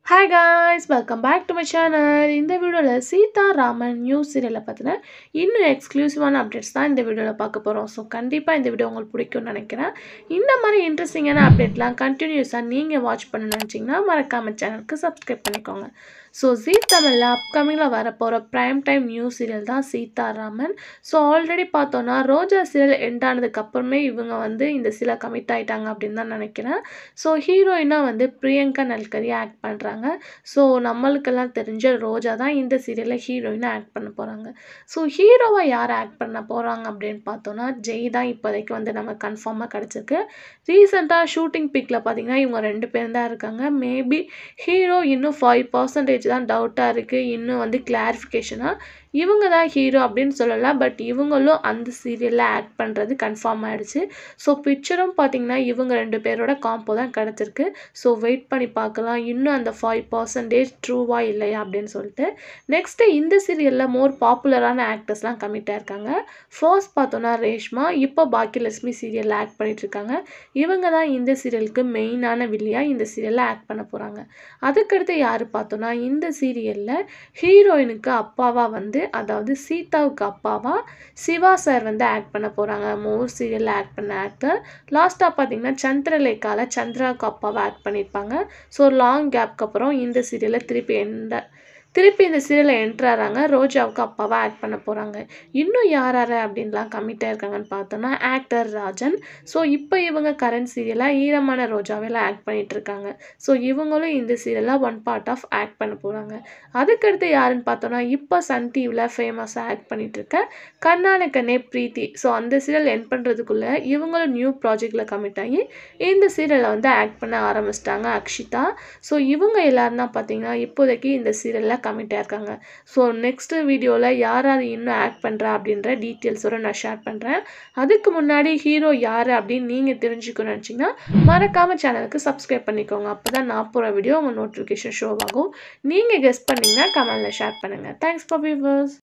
hi guys welcome back to my channel இந்த வீடியோவில் Sita Raman new சீரியலை பற்றின இன்னும் எக்ஸ்க்ளூசிவான அப்டேட்ஸ் தான் இந்த வீடியோவில் பார்க்க போகிறோம் ஸோ கண்டிப்பாக இந்த வீடியோ உங்களுக்கு பிடிக்கும்னு நினைக்கிறேன் இந்த மாதிரி இன்ட்ரெஸ்டிங்கான அப்டேட்லாம் கண்டினியூஸாக நீங்கள் வாட்ச் பண்ண நினச்சிங்கன்னா மறக்காமல் சேனலுக்கு சப்ஸ்கிரைப் பண்ணிக்கோங்க ஸோ ஜீ தமிழில் அப்கமிங்கில் வரப்போகிற ப்ரைம் டைம் நியூ சீரியல் தான் சீதாராமன் ஸோ ஆல்ரெடி பார்த்தோன்னா ரோஜா சீரியல் எண்ட் ஆனதுக்கு அப்புறமே இவங்க வந்து இந்த சீரியல் கமிட் ஆகிட்டாங்க அப்படின்னு தான் நினைக்கிறேன் ஸோ ஹீரோயினாக வந்து பிரியங்கா நல்கரி ஆக்ட் பண்ணுறாங்க ஸோ நம்மளுக்கெல்லாம் தெரிஞ்ச ரோஜா தான் இந்த சீரியலில் ஹீரோயினாக ஆக்ட் பண்ண போகிறாங்க ஸோ ஹீரோவாக யார் ஆக்ட் பண்ண போகிறாங்க அப்படின்னு பார்த்தோன்னா ஜெய் தான் இப்போதைக்கு வந்து நம்ம கன்ஃபார்மாக கிடச்சிருக்கு ரீசெண்டாக ஷூட்டிங் பிக்கில் பார்த்தீங்கன்னா இவங்க ரெண்டு பேரும் தான் இருக்காங்க மேபி ஹீரோ இன்னும் ஃபைவ் பர்சன்டேஜ் தான் டவுட்டாக இருக்குது இன்னும் வந்து கிளாரிஃபிகேஷனாக இவங்க தான் ஹீரோ அப்படின்னு சொல்லலாம் பட் இவங்களும் அந்த சீரியலில் ஆக்ட் பண்ணுறது கன்ஃபார்ம் ஆகிடுச்சு ஸோ பிக்சரும் பார்த்தீங்கன்னா இவங்க ரெண்டு பேரோட காம்போ தான் கிடச்சிருக்கு ஸோ வெயிட் பண்ணி பார்க்கலாம் இன்னும் அந்த ஃபைவ் பர்சன்டேஜ் ட்ரூவா இல்லையா அப்படின்னு சொல்லிட்டு நெக்ஸ்ட்டு இந்த சீரியலில் மோர் பாப்புலரான ஆக்டர்ஸ்லாம் கமிட் ஆயிருக்காங்க ஃபர்ஸ்ட் பார்த்தோன்னா ரேஷ்மா இப்போ பாக்கியலட்சுமி சீரியலில் ஆக்ட் பண்ணிகிட்ருக்காங்க இவங்க தான் இந்த சீரியலுக்கு மெயினான வில்லியாக இந்த சீரியலில் ஆக்ட் பண்ண போகிறாங்க அதுக்கடுத்து யார் பார்த்தோன்னா இந்த சீரியலில் ஹீரோயினுக்கு அப்பாவாக வந்து அதாவது சீதாவுக்கு அப்பாவா சிவா சார் வந்து ஆக்ட் பண்ண போகிறாங்க மோர் சீரியலில் ஆக்ட் பண்ண ஆக்டர் லாஸ்ட்டாக பார்த்தீங்கன்னா சந்திரலேகாவில் சந்திராவுக்கு அப்பாவை ஆக்ட் பண்ணியிருப்பாங்க ஸோ லாங் கேப்க்கு அப்புறம் இந்த சீரியலில் திருப்பி எந்த திருப்பி இந்த சீரியலில் என்ட்ராறாங்க ரோஜாவுக்கு அப்பாவாக ஆக்ட் பண்ண போகிறாங்க இன்னும் யார் யார் அப்படின்லாம் கமிட் ஆயிருக்காங்கன்னு பார்த்தோன்னா ஆக்டர் ராஜன் ஸோ இப்போ இவங்க கரண்ட் சீரியலாக ஈரமான ரோஜாவில் ஆக்ட் பண்ணிட்டு இருக்காங்க ஸோ இவங்களும் இந்த சீரியலில் ஒன் பார்ட் ஆஃப் ஆக்ட் பண்ண போகிறாங்க அதுக்கடுத்து யாருன்னு பார்த்தோன்னா இப்போ சன் டிவியில் ஃபேமஸாக ஆக்ட் பண்ணிட்டு இருக்க கண்ணான கண்ணே பிரீத்தி ஸோ அந்த சீரியல் என் பண்ணுறதுக்குள்ளே இவங்களும் நியூ ப்ராஜெக்டில் கமிட் ஆகி இந்த சீரியலில் வந்து ஆக்ட் பண்ண ஆரம்பிச்சிட்டாங்க அக்ஷிதா ஸோ இவங்க எல்லாரும் தான் பார்த்தீங்கன்னா இப்போதைக்கு இந்த சீரியலில் கமிட் ஆயிருக்காங்க ஸோ நெக்ஸ்ட் வீடியோவில் யார் யார் இன்னும் ஆக்ட் பண்ணுறா அப்படின்ற டீட்டெயில்ஸோட நான் ஷேர் பண்ணுறேன் அதுக்கு முன்னாடி ஹீரோ யார் அப்படின்னு நீங்கள் தெரிஞ்சுக்கணும்னு நினச்சிங்கன்னா மறக்காமல் சேனலுக்கு சப்ஸ்கிரைப் பண்ணிக்கோங்க அப்போ தான் நான் போகிற வீடியோ உங்கள் நோட்டிஃபிகேஷன் ஷோ ஆகும் நீங்கள் கெஸ்ட் பண்ணிங்கன்னா கமெண்டில் ஷேர் பண்ணுங்கள் தேங்க்ஸ் ஃபார் வியூவர்ஸ்